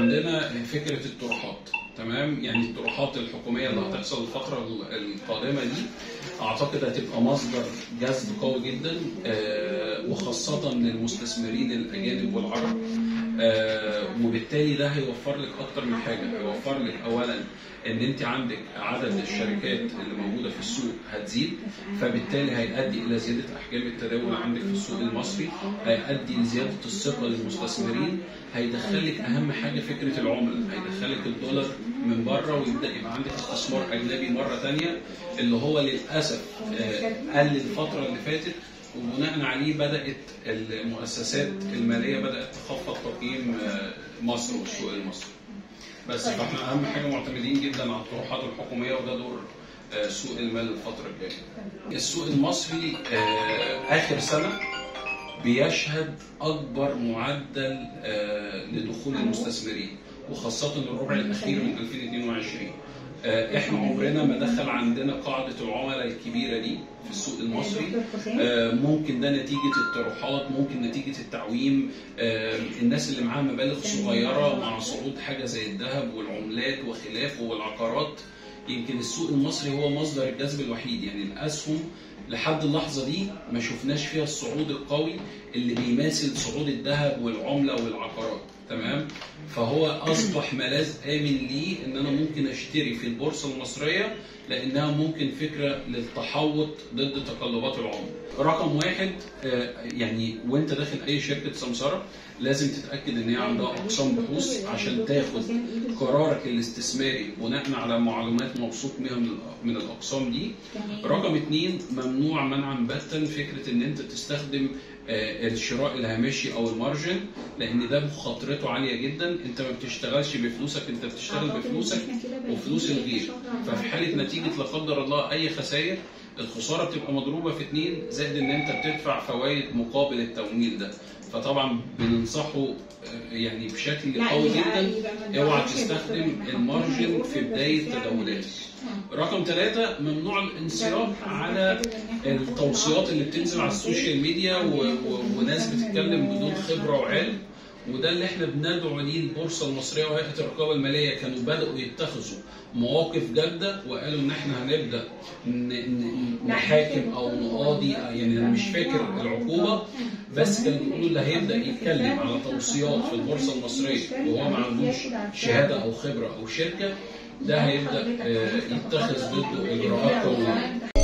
عندنا فكره الطروحات تمام يعني الطروحات الحكوميه اللي هتحصل الفتره القادمه دي اعتقد هتبقى مصدر جذب قوي جدا آه، وخاصه للمستثمرين الاجانب والعرب آه، وبالتالي ده هيوفر لك اكتر من حاجه هيوفر لك اولا ان انت عندك عدد الشركات اللي موجوده في السوق هتزيد فبالتالي هيؤدي الى زياده احجام التداول عندك في السوق المصري هيؤدي لزياده الثقه للمستثمرين هيدخلك اهم حاجه فكره العمله هيدخلك الدولار من بره ويبدا يبقى عندك استثمار اجنبي مره ثانيه اللي هو للاسف آه، قل الفتره اللي فاتت وبناء عليه بدات المؤسسات الماليه بدات تخفض تقييم آه، مصر والسوق المصري بس فاحنا اهم حاجه معتمدين جدا على الطروحات الحكوميه وده دور آه، سوق المال الفتره الجايه. السوق المصري آه، اخر سنه بيشهد اكبر معدل آه، لدخول المستثمرين وخاصه الربع الاخير من 2022 آه، احنا عمرنا ما دخل عندنا قاعده العملاء الكبيره دي في السوق المصري آه، ممكن ده نتيجه الطروحات ممكن نتيجه التعويم آه، الناس اللي معاها مبالغ صغيره مع صعود حاجه زي الذهب والعملات وخلافه والعقارات يمكن السوق المصري هو مصدر الجذب الوحيد يعني الاسهم لحد اللحظه دي ما شفناش فيها الصعود القوي اللي بيماثل صعود الذهب والعمله والعقارات تمام فهو اصبح ملاذ امن لي ان انا ممكن اشتري في البورصه المصريه لانها ممكن فكره للتحوط ضد تقلبات العمله. رقم واحد آه، يعني وانت داخل اي شركه سمسره لازم تتاكد ان هي عندها اقسام بحوث عشان تاخد قرارك الاستثماري بناء على معلومات موثوق بها من من الاقسام دي. رقم اثنين ممنوع منعا باتا فكره ان انت تستخدم آه، الشراء الهامشي او المارجن لان ده مخاطرته عاليه جدا انت ما بتشتغلش بفلوسك انت بتشتغل بفلوسك وفلوس الغير ففي حاله نتيجه لا قدر الله اي خسائر الخساره بتبقى مضروبه في اتنين زائد ان انت بتدفع فوائد مقابل التمويل ده فطبعا بننصحه آه، يعني بشكل قوي جدا اوعى تستخدم المارجن في بدايه تداولاتك رقم ثلاثة ممنوع الانصراف على التوصيات اللي بتنزل على السوشيال ميديا و... و... وناس بتتكلم بدون خبرة وعلم وده اللي احنا بندعو ليه البورصه المصريه وهيئه الرقابه الماليه كانوا بداوا يتخذوا مواقف جاده وقالوا ان احنا هنبدا ن- ن- نحاكم او نقاضي يعني انا مش فاكر العقوبه بس كانوا بيقولوا اللي هيبدا يتكلم على توصيات في البورصه المصريه وهو ما عندوش شهاده او خبره او شركه ده هيبدا آه، يتخذ ضده اجراءات قانونيه